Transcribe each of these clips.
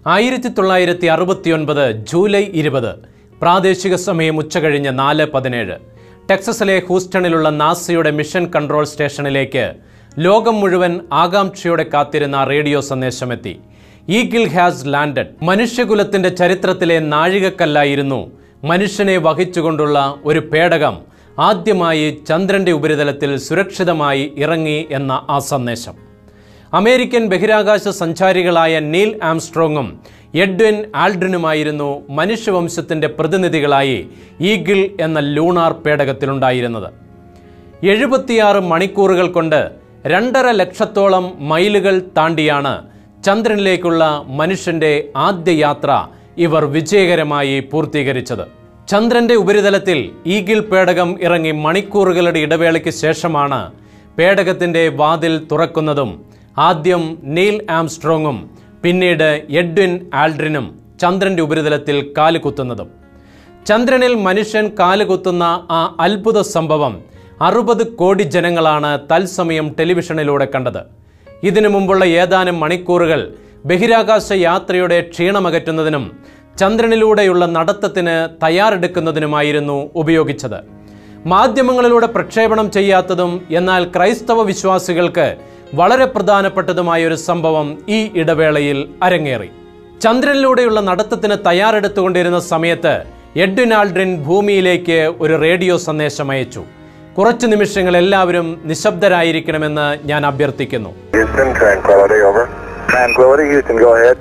ആയിരത്തി തൊള്ളായിരത്തി അറുപത്തിയൊൻപത് ജൂലൈ ഇരുപത് പ്രാദേശിക സമയം ഉച്ചകഴിഞ്ഞ് നാല് പതിനേഴ് ടെക്സസിലെ ഹൂസ്റ്റണിലുള്ള നാസയുടെ മിഷൻ കൺട്രോൾ സ്റ്റേഷനിലേക്ക് ലോകം മുഴുവൻ ആകാംക്ഷയോടെ കാത്തിരുന്ന റേഡിയോ സന്ദേശമെത്തി ഈഗിൾ ഹാസ് ലാൻഡഡ് മനുഷ്യകുലത്തിന്റെ ചരിത്രത്തിലെ നാഴികക്കല്ലായിരുന്നു മനുഷ്യനെ വഹിച്ചുകൊണ്ടുള്ള ഒരു പേടകം ആദ്യമായി ചന്ദ്രന്റെ ഉപരിതലത്തിൽ സുരക്ഷിതമായി ഇറങ്ങി എന്ന ആ സന്ദേശം അമേരിക്കൻ ബഹിരാകാശ സഞ്ചാരികളായ നീൽ ആംസ്ട്രോങ്ങും എഡ്വിൻ ആൽഡ്രിനുമായിരുന്നു മനുഷ്യവംശത്തിന്റെ പ്രതിനിധികളായി ഈഗിൾ എന്ന ലൂണാർ പേടകത്തിലുണ്ടായിരുന്നത് എഴുപത്തിയാറ് മണിക്കൂറുകൾ കൊണ്ട് രണ്ടര ലക്ഷത്തോളം മൈലുകൾ താണ്ടിയാണ് ചന്ദ്രനിലേക്കുള്ള മനുഷ്യന്റെ ആദ്യ യാത്ര ഇവർ വിജയകരമായി പൂർത്തീകരിച്ചത് ചന്ദ്രന്റെ ഉപരിതലത്തിൽ ഈഗിൾ പേടകം ഇറങ്ങി മണിക്കൂറുകളുടെ ഇടവേളയ്ക്ക് ശേഷമാണ് പേടകത്തിന്റെ വാതിൽ തുറക്കുന്നതും ആദ്യം നീൽ ആംസ്ട്രോങ്ങും പിന്നീട് എഡ്വിൻ ആൽഡ്രിനും ചന്ദ്രന്റെ ഉപരിതലത്തിൽ കാലുകുത്തുന്നതും ചന്ദ്രനിൽ മനുഷ്യൻ കാലുകുത്തുന്ന ആ അത്ഭുത സംഭവം അറുപത് കോടി ജനങ്ങളാണ് തത്സമയം ടെലിവിഷനിലൂടെ കണ്ടത് ഇതിനു മുമ്പുള്ള ഏതാനും മണിക്കൂറുകൾ ബഹിരാകാശ യാത്രയുടെ ക്ഷീണമകറ്റുന്നതിനും ചന്ദ്രനിലൂടെയുള്ള നടത്തത്തിന് തയ്യാറെടുക്കുന്നതിനുമായിരുന്നു ഉപയോഗിച്ചത് മാധ്യമങ്ങളിലൂടെ പ്രക്ഷേപണം ചെയ്യാത്തതും എന്നാൽ ക്രൈസ്തവ വിശ്വാസികൾക്ക് വളരെ പ്രധാനപ്പെട്ടതുമായ ഒരു സംഭവം ഈ ഇടവേളയിൽ അരങ്ങേറി ചന്ദ്രനിലൂടെയുള്ള നടത്തത്തിന് തയ്യാറെടുത്തുകൊണ്ടിരുന്ന സമയത്ത് എഡ്വിൻ ആൾഡ്രിൻ ഭൂമിയിലേക്ക് ഒരു റേഡിയോ സന്ദേശം അയച്ചു കുറച്ചു നിമിഷങ്ങൾ എല്ലാവരും നിശബ്ദരായിരിക്കണമെന്ന് ഞാൻ അഭ്യർത്ഥിക്കുന്നു Houston, Tranquility, over. Tranquility, Houston, go ahead.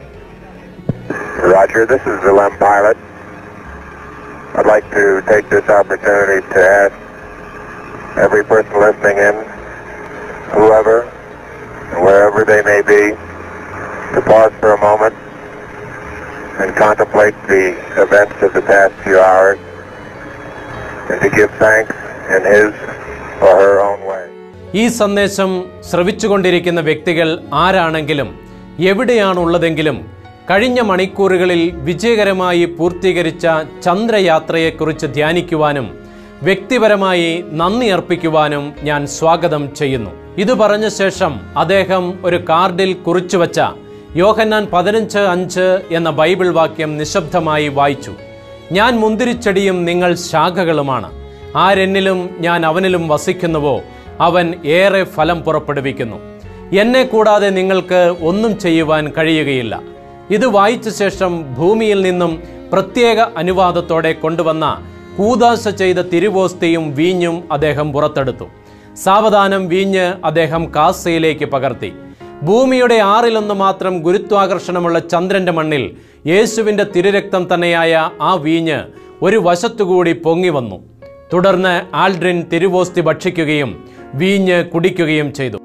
Roger, this is the LEM pilot. I'd like to take this opportunity to ask every person listening in, whoever, and wherever they may be, to pause for a moment and contemplate the events of the past few hours and to give thanks in his or her own way. ഈ സന്ദേശം ശ്രവിച്ചുകൊണ്ടിരിക്കുന്ന വ്യക്തികൾ ആരാണെങ്കിലും എവിടെയാണുള്ളതെങ്കിലും കഴിഞ്ഞ മണിക്കൂറുകളിൽ വിജയകരമായി പൂർത്തീകരിച്ച ചന്ദ്രയാത്രയെക്കുറിച്ച് ധ്യാനിക്കുവാനും വ്യക്തിപരമായി നന്ദി അർപ്പിക്കുവാനും ഞാൻ സ്വാഗതം ചെയ്യുന്നു ഇത് പറഞ്ഞ ശേഷം അദ്ദേഹം ഒരു കാർഡിൽ കുറിച്ചുവച്ച യോഹന്നാൻ പതിനഞ്ച് അഞ്ച് എന്ന ബൈബിൾ വാക്യം നിശബ്ദമായി വായിച്ചു ഞാൻ മുന്തിരിച്ചെടിയും നിങ്ങൾ ശാഖകളുമാണ് ആരെന്നിലും ഞാൻ അവനിലും വസിക്കുന്നുവോ അവൻ ഏറെ ഫലം പുറപ്പെടുവിക്കുന്നു എന്നെ കൂടാതെ നിങ്ങൾക്ക് ഒന്നും ചെയ്യുവാൻ കഴിയുകയില്ല ഇത് വായിച്ച ശേഷം ഭൂമിയിൽ നിന്നും പ്രത്യേക അനുവാദത്തോടെ കൊണ്ടുവന്ന കൂതാശ ചെയ്ത തിരുവോസ്തിയും വീഞ്ഞും അദ്ദേഹം പുറത്തെടുത്തു സാവധാനം വീഞ്ഞ് അദ്ദേഹം കാസയിലേക്ക് പകർത്തി ഭൂമിയുടെ ആറിലൊന്ന് മാത്രം ഗുരുത്വാകർഷണമുള്ള ചന്ദ്രന്റെ മണ്ണിൽ യേശുവിന്റെ തിരുരക്തം തന്നെയായ ആ വീഞ്ഞ് ഒരു വശത്തുകൂടി പൊങ്ങി വന്നു തുടർന്ന് ആൽഡ്രിൻ തിരുവോസ്തി ഭക്ഷിക്കുകയും വീഞ്ഞ് കുടിക്കുകയും ചെയ്തു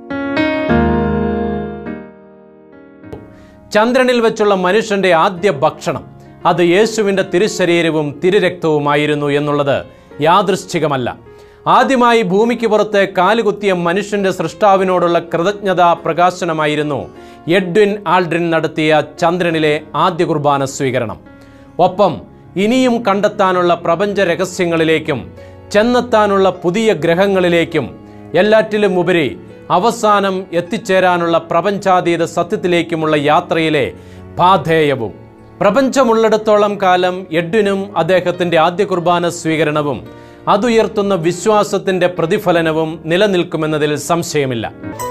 ചന്ദ്രനിൽ വെച്ചുള്ള മനുഷ്യന്റെ ആദ്യ ഭക്ഷണം അത് യേശുവിന്റെ തിരുശരീരവും തിരുരക്തവുമായിരുന്നു എന്നുള്ളത് യാദൃശ്ചികമല്ല ആദ്യമായി ഭൂമിക്ക് പുറത്ത് കാലുകുത്തിയ മനുഷ്യന്റെ സൃഷ്ടാവിനോടുള്ള കൃതജ്ഞതാ പ്രകാശനമായിരുന്നു എഡ്വിൻ ആൾഡ്രിൻ നടത്തിയ ചന്ദ്രനിലെ ആദ്യ കുർബാന സ്വീകരണം ഒപ്പം ഇനിയും കണ്ടെത്താനുള്ള പ്രപഞ്ച രഹസ്യങ്ങളിലേക്കും ചെന്നെത്താനുള്ള പുതിയ ഗ്രഹങ്ങളിലേക്കും എല്ലാറ്റിലും ഉപരി അവസാനം എത്തിച്ചേരാനുള്ള പ്രപഞ്ചാതീത സത്യത്തിലേക്കുമുള്ള യാത്രയിലെ പാധേയവും പ്രപഞ്ചമുള്ളിടത്തോളം കാലം എഡ്വിനും അദ്ദേഹത്തിന്റെ ആദ്യ കുർബാന സ്വീകരണവും അതുയർത്തുന്ന വിശ്വാസത്തിന്റെ പ്രതിഫലനവും നിലനിൽക്കുമെന്നതിൽ സംശയമില്ല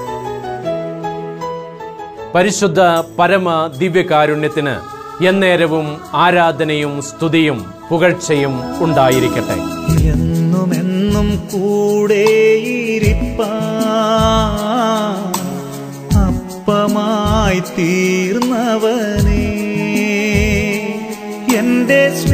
പരിശുദ്ധ പരമ ദിവ്യകാരുണ്യത്തിന് എന്നേരവും ആരാധനയും സ്തുതിയും പുകഴ്ചയും ഉണ്ടായിരിക്കട്ടെ എന്നുമെന്നും കൂടെയിരിപ്പാ അപ്പമായി തീർന്നവനേ എന്റെ